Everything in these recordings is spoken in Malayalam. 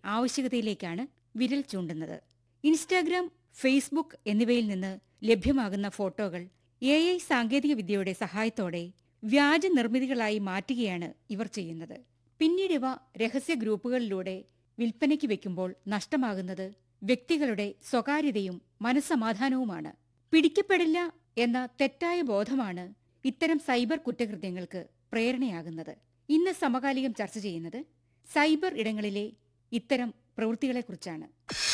ആവശ്യകതയിലേക്കാണ് വിരൽ ചൂണ്ടുന്നത് ഇൻസ്റ്റാഗ്രാം ഫേസ്ബുക്ക് എന്നിവയിൽ നിന്ന് ലഭ്യമാകുന്ന ഫോട്ടോകൾ എ ഐ സാങ്കേതികവിദ്യയുടെ സഹായത്തോടെ വ്യാജ നിർമ്മിതികളായി മാറ്റുകയാണ് ഇവർ ചെയ്യുന്നത് പിന്നീട് ഇവ രഹസ്യ ഗ്രൂപ്പുകളിലൂടെ വിൽപ്പനയ്ക്ക് വെക്കുമ്പോൾ നഷ്ടമാകുന്നത് വ്യക്തികളുടെ സ്വകാര്യതയും മനസ്സമാധാനവുമാണ് പിടിക്കപ്പെടില്ല എന്ന തെറ്റായ ബോധമാണ് ഇത്തരം സൈബർ കുറ്റകൃത്യങ്ങൾക്ക് പ്രേരണയാകുന്നത് ഇന്ന് സമകാലികം ചർച്ച ചെയ്യുന്നത് സൈബർ ഇടങ്ങളിലെ ഇത്തരം പ്രവൃത്തികളെക്കുറിച്ചാണ്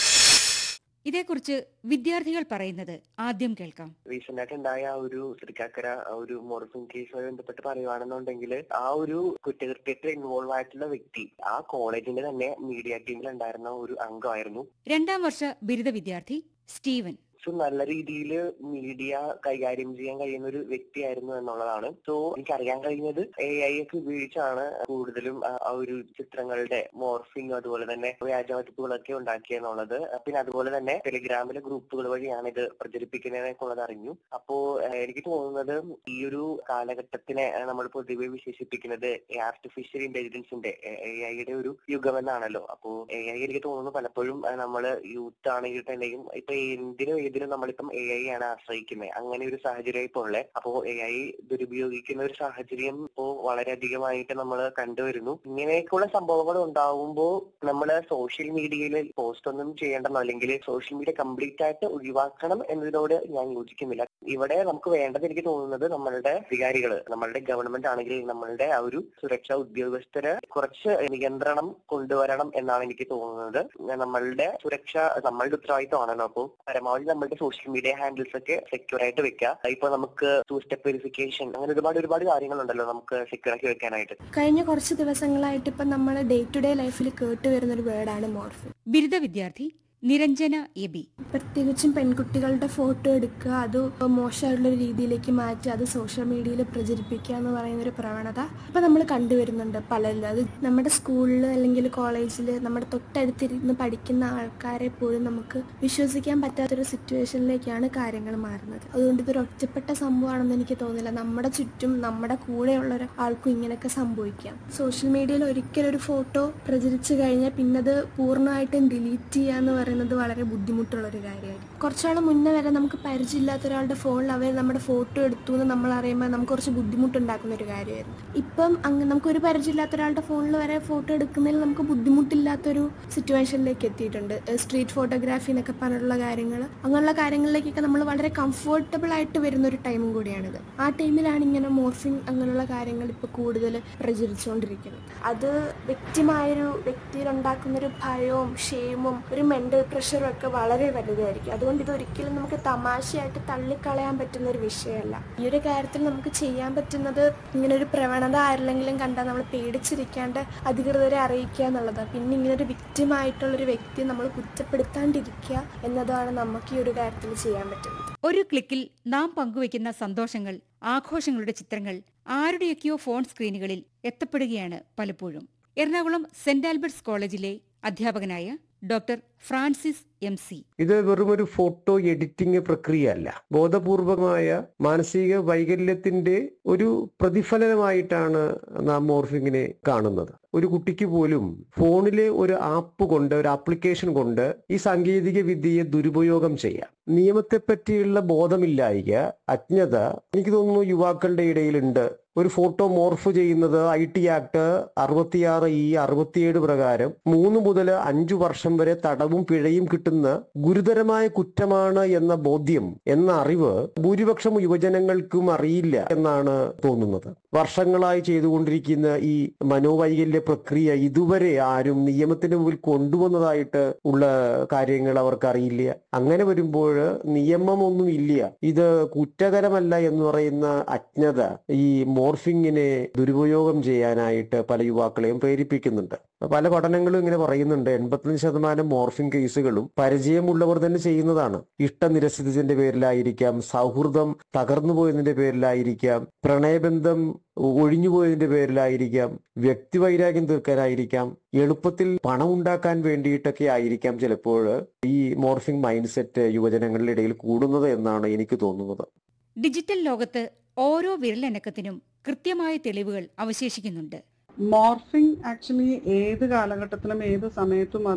ഇതേക്കുറിച്ച് വിദ്യാർത്ഥികൾ പറയുന്നത് ആദ്യം കേൾക്കാം റീസെന്റ് ആയിട്ട് ഉണ്ടായ ആ ഒരു തൃക്കാക്കര ആ ഒരു മോർഫിംഗ് കേസുമായി ബന്ധപ്പെട്ട് പറയുവാണെന്നുണ്ടെങ്കിൽ ആ ഒരു കുറ്റകൃത്യത്തിൽ ഇൻവോൾവ് ആയിട്ടുള്ള വ്യക്തി ആ കോളേജിന്റെ തന്നെ മീഡിയ ടീമിൽ ഉണ്ടായിരുന്ന ഒരു അംഗമായിരുന്നു രണ്ടാം വർഷ ബിരുദ വിദ്യാർത്ഥി സ്റ്റീവൻ സോ നല്ല രീതിയിൽ മീഡിയ കൈകാര്യം ചെയ്യാൻ കഴിയുന്ന ഒരു വ്യക്തിയായിരുന്നു എന്നുള്ളതാണ് സോ എനിക്ക് അറിയാൻ കഴിഞ്ഞത് എ ഐ ഒക്കെ ഉപയോഗിച്ചാണ് കൂടുതലും ആ ആ ഒരു ചിത്രങ്ങളുടെ മോർഫിംഗ് അതുപോലെ തന്നെ വ്യാജവതിപ്പുകളൊക്കെ ഉണ്ടാക്കിയെന്നുള്ളത് പിന്നെ അതുപോലെ തന്നെ ടെലിഗ്രാമിലെ ഗ്രൂപ്പുകൾ വഴിയാണ് ഇത് പ്രചരിപ്പിക്കുന്നതെന്നൊക്കെ ഉള്ളത് അറിഞ്ഞു അപ്പോ ഏഹ്, എനിക്ക് തോന്നുന്നത് ഈ ഒരു കാലഘട്ടത്തിനെ ഏഹ്, നമ്മൾ പൊതുവെ വിശേഷിപ്പിക്കുന്നത് ആർട്ടിഫിഷ്യൽ ഇന്റലിജൻസിന്റെ എ ഐയുടെ ഒരു യുഗമെന്നാണല്ലോ അപ്പോ എ ഐ എനിക്ക് തോന്നുന്നു പലപ്പോഴും നമ്മൾ യൂത്ത് ആണെങ്കിൽ തന്നെയും ഇപ്പൊ എന്തിനും ഏതിനും നമ്മളിപ്പം എ ഐ ആണ് ആശ്രയിക്കുന്നത് അങ്ങനെ ഒരു സാഹചര്യം ഇപ്പോൾ ഉള്ളത് അപ്പോ എ ഐ ദുരുപയോഗിക്കുന്ന ഒരു സാഹചര്യം ഇപ്പോ വളരെയധികമായിട്ട് നമ്മൾ കണ്ടുവരുന്നു ഇങ്ങനെയൊക്കെയുള്ള സംഭവങ്ങൾ ഉണ്ടാവുമ്പോൾ നമ്മൾ സോഷ്യൽ മീഡിയയിൽ പോസ്റ്റ് ഒന്നും ചെയ്യേണ്ടെന്നോ അല്ലെങ്കിൽ സോഷ്യൽ മീഡിയ കംപ്ലീറ്റ് ആയിട്ട് ഒഴിവാക്കണം എന്നതിനോട് ഞാൻ യോജിക്കുന്നില്ല ഇവിടെ നമുക്ക് വേണ്ടത് എനിക്ക് തോന്നുന്നത് നമ്മളുടെ അധികാരികൾ നമ്മളുടെ ഗവൺമെന്റ് ആണെങ്കിൽ നമ്മളുടെ ആ ഒരു സുരക്ഷാ ഉദ്യോഗസ്ഥര് കുറച്ച് നിയന്ത്രണം കൊണ്ടുവരണം എന്നാണ് എനിക്ക് തോന്നുന്നത് നമ്മളുടെ സുരക്ഷ നമ്മളുടെ ഉത്തരവാദിത്തമാണല്ലോ അപ്പോൾ പരമാവധി നമ്മളുടെ സോഷ്യൽ മീഡിയ ഹാൻഡിൽസ് ഒക്കെ സെക്യൂർ ആയിട്ട് വെക്കുക ഇപ്പൊ നമുക്ക് ടു സ്റ്റെപ്പ് വെരിഫിക്കേഷൻ അങ്ങനെ ഒരുപാട് ഒരുപാട് കാര്യങ്ങളുണ്ടല്ലോ നമുക്ക് സെക്യൂർ ആക്കി വെക്കാനായിട്ട് കഴിഞ്ഞ കുറച്ച് ദിവസങ്ങളായിട്ട് ഇപ്പം നമ്മൾ ഡേ ടു ഡേ ലൈഫിൽ കേട്ട് വരുന്നൊരു വേർഡാണ് മോർഫിൻ ബിരുദ വിദ്യാർത്ഥി നിരഞ്ജന എബി പ്രത്യേകിച്ചും പെൺകുട്ടികളുടെ ഫോട്ടോ എടുക്കുക അത് മോശമായിട്ടുള്ള ഒരു രീതിയിലേക്ക് മാറ്റി അത് സോഷ്യൽ മീഡിയയിൽ പ്രചരിപ്പിക്കുക എന്ന് പറയുന്ന ഒരു പ്രവണത ഇപ്പം നമ്മൾ കണ്ടുവരുന്നുണ്ട് പലരിലും അത് നമ്മുടെ സ്കൂളിൽ അല്ലെങ്കിൽ കോളേജിൽ നമ്മുടെ തൊട്ടടുത്തിരുന്ന് പഠിക്കുന്ന ആൾക്കാരെ പോലും നമുക്ക് വിശ്വസിക്കാൻ പറ്റാത്തൊരു സിറ്റുവേഷനിലേക്കാണ് കാര്യങ്ങൾ മാറുന്നത് അതുകൊണ്ട് ഇതൊരു ഒറ്റപ്പെട്ട സംഭവമാണെന്ന് എനിക്ക് തോന്നുന്നില്ല നമ്മുടെ ചുറ്റും നമ്മുടെ കൂടെയുള്ള ഒരാൾക്കും ഇങ്ങനെയൊക്കെ സംഭവിക്കാം സോഷ്യൽ മീഡിയയിൽ ഒരിക്കലും ഒരു ഫോട്ടോ പ്രചരിച്ചു കഴിഞ്ഞാൽ പിന്നെ അത് പൂർണ്ണമായിട്ടും ഡിലീറ്റ് ചെയ്യുക എന്ന് പറയുന്നത് വളരെ ബുദ്ധിമുട്ടുള്ള ഒരു കാര്യമായിരിക്കും കുറച്ചാൾ മുന്നേ വരെ നമുക്ക് പരിചയമില്ലാത്ത ഒരാളുടെ ഫോണിൽ അവർ നമ്മുടെ ഫോട്ടോ എടുത്തു എന്ന് നമ്മൾ അറിയുമ്പോൾ നമുക്ക് കുറച്ച് ബുദ്ധിമുട്ടുണ്ടാക്കുന്ന ഒരു കാര്യമായിരുന്നു ഇപ്പം അങ്ങ് നമുക്ക് ഒരു പരിചയമില്ലാത്ത ഒരാളുടെ ഫോണിൽ വരെ ഫോട്ടോ എടുക്കുന്നതിൽ നമുക്ക് ബുദ്ധിമുട്ടില്ലാത്തൊരു സിറ്റുവേഷനിലേക്ക് എത്തിയിട്ടുണ്ട് സ്ട്രീറ്റ് ഫോട്ടോഗ്രാഫി എന്നൊക്കെ പറഞ്ഞിട്ടുള്ള കാര്യങ്ങൾ അങ്ങനെയുള്ള കാര്യങ്ങളിലേക്കൊക്കെ നമ്മൾ വളരെ കംഫർട്ടബിൾ ആയിട്ട് വരുന്ന ഒരു ടൈമും കൂടിയാണിത് ആ ടൈമിലാണ് ഇങ്ങനെ മോർഫിംഗ് അങ്ങനെയുള്ള കാര്യങ്ങൾ ഇപ്പോൾ കൂടുതൽ പ്രചരിച്ചുകൊണ്ടിരിക്കുന്നത് അത് വ്യക്തിമായൊരു വ്യക്തിയിൽ ഉണ്ടാക്കുന്ന ഒരു ഭയവും ക്ഷേമവും ഒരു മെന്റൽ പ്രഷറും ഒക്കെ വളരെ വലുതായിരിക്കും അതുകൊണ്ട് ഇത് ഒരിക്കലും നമുക്ക് തമാശയായിട്ട് തള്ളിക്കളയാൻ പറ്റുന്ന ഒരു വിഷയമല്ല ഈ ഒരു കാര്യത്തിൽ നമുക്ക് ചെയ്യാൻ പറ്റുന്നത് ഇങ്ങനെ ഒരു പ്രവണത ആരിലെങ്കിലും കണ്ടാൽ നമ്മൾ പേടിച്ചിരിക്കാണ്ട് അധികൃതരെ അറിയിക്കുക എന്നുള്ളതാണ് പിന്നെ ഇങ്ങനെ ഒരു വിക്റ്റിമായിട്ടുള്ള ഒരു വ്യക്തിയെ നമ്മൾ കുറ്റപ്പെടുത്താണ്ടിരിക്കുക എന്നതാണ് നമുക്ക് ഈ ഒരു കാര്യത്തിൽ ചെയ്യാൻ പറ്റുന്നത് ഒരു ക്ലിക്കിൽ നാം പങ്കുവയ്ക്കുന്ന സന്തോഷങ്ങൾ ആഘോഷങ്ങളുടെ ചിത്രങ്ങൾ ആരുടെയൊക്കെയോ ഫോൺ സ്ക്രീനുകളിൽ എത്തപ്പെടുകയാണ് പലപ്പോഴും എറണാകുളം സെന്റ് ആൽബർട്ട്സ് കോളേജിലെ അധ്യാപകനായ ഡോക്ടർ ഫ്രാൻസിസ് എം സി ഇത് വെറുമൊരു ഫോട്ടോ എഡിറ്റിംഗ് പ്രക്രിയയല്ല ബോധപൂർവമായ മാനസിക വൈകല്യത്തിന്റെ ഒരു പ്രതിഫലനമായിട്ടാണ് നാം മോർഫിങ്ങിനെ കാണുന്നത് ഒരു കുട്ടിക്ക് പോലും ഫോണിലെ ഒരു ആപ്പ് കൊണ്ട് ഒരു ആപ്ലിക്കേഷൻ കൊണ്ട് ഈ സാങ്കേതിക വിദ്യയെ ദുരുപയോഗം ചെയ്യാം നിയമത്തെ പറ്റിയുള്ള ബോധമില്ലായിക അജ്ഞത എനിക്ക് തോന്നുന്നു യുവാക്കളുടെ ഇടയിലുണ്ട് ഒരു ഫോട്ടോ മോർഫ് ചെയ്യുന്നത് ഐ ടി ആക്ട് അറുപത്തിയാറ് ഇ അറുപത്തിയേഴ് പ്രകാരം മൂന്ന് മുതൽ അഞ്ചു വർഷം വരെ തടവും പിഴയും കിട്ടുന്ന ഗുരുതരമായ കുറ്റമാണ് എന്ന ബോധ്യം എന്ന അറിവ് ഭൂരിപക്ഷം യുവജനങ്ങൾക്കും അറിയില്ല എന്നാണ് തോന്നുന്നത് വർഷങ്ങളായി ചെയ്തുകൊണ്ടിരിക്കുന്ന ഈ മനോവൈകല്യ പ്രക്രിയ ഇതുവരെ ആരും നിയമത്തിന് മുമ്പിൽ കൊണ്ടുവന്നതായിട്ട് ഉള്ള കാര്യങ്ങൾ അവർക്ക് അറിയില്ല അങ്ങനെ വരുമ്പോൾ നിയമമൊന്നും ഇല്ല ഇത് കുറ്റകരമല്ല എന്ന് പറയുന്ന അജ്ഞത ഈ മോർഫിങ്ങിനെ ദുരുപയോഗം ചെയ്യാനായിട്ട് പല യുവാക്കളെയും പ്രേരിപ്പിക്കുന്നുണ്ട് പല പഠനങ്ങളും ഇങ്ങനെ പറയുന്നുണ്ട് എൺപത്തഞ്ച് ശതമാനം മോർഫിംഗ് കേസുകളും പരിചയമുള്ളവർ തന്നെ ചെയ്യുന്നതാണ് ഇഷ്ടം നിരസിച്ചതിന്റെ പേരിലായിരിക്കാം സൗഹൃദം തകർന്നു പോയതിന്റെ പേരിലായിരിക്കാം പ്രണയബന്ധം ഒഴിഞ്ഞുപോയതിന്റെ പേരിലായിരിക്കാം വ്യക്തിവൈരാഗ്യം തീർക്കാനായിരിക്കാം എളുപ്പത്തിൽ പണം ഉണ്ടാക്കാൻ വേണ്ടിയിട്ടൊക്കെ ആയിരിക്കാം ചിലപ്പോൾ ഈ മോർഫിംഗ് മൈൻഡ് സെറ്റ് യുവജനങ്ങളുടെ ഇടയിൽ കൂടുന്നത് എന്നാണ് എനിക്ക് തോന്നുന്നത് ഡിജിറ്റൽ ലോകത്ത് ഓരോ വിരലനക്കത്തിനും കൃത്യമായ തെളിവുകൾ അവശേഷിക്കുന്നുണ്ട് മോർഫിംഗ് ആക്ച്വലി ഏത് കാലഘട്ടത്തിലും ഏത് സമയത്തും